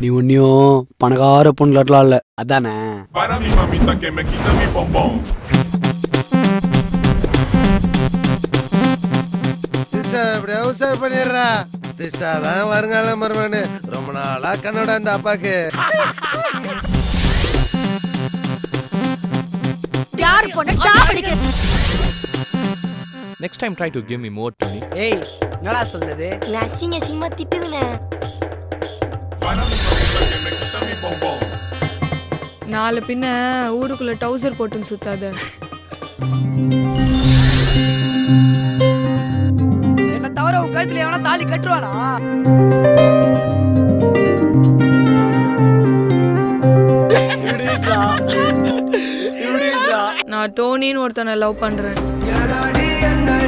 நீ ஒன்னியும் பணக்கார பொண்ணுலாட்டலாம் இல்ல அதானே Para mi mamita que me quita mi bombón. Disha எப்படியா உஷார் பண்ணிடுறா திஷா தான் வருங்கால மருமனு ரொம்ப நாளா கண்ணோட அந்த அப்பாக்கு யாரு பொண்ணு டாப் அடிக்கிற Next time, try to give me more, Tony. ஏய் என்னடா சொல்றது அசிங்க அசிங்கமா திட்டுதுண்ணே Para mi mamita que me quita mi bombón. நாலு பின்ன ஊருக்குள்ள டவுசர் போட்டுன்னு சுத்தாத என்ன தவிர உன் கழுத்துல எவனா தாலி கட்டுவானா இப்படின்றா. இப்படின்றா. நான் டோனின்னு ஒருத்தனை லவ் பண்றேன் என்னடி என்ன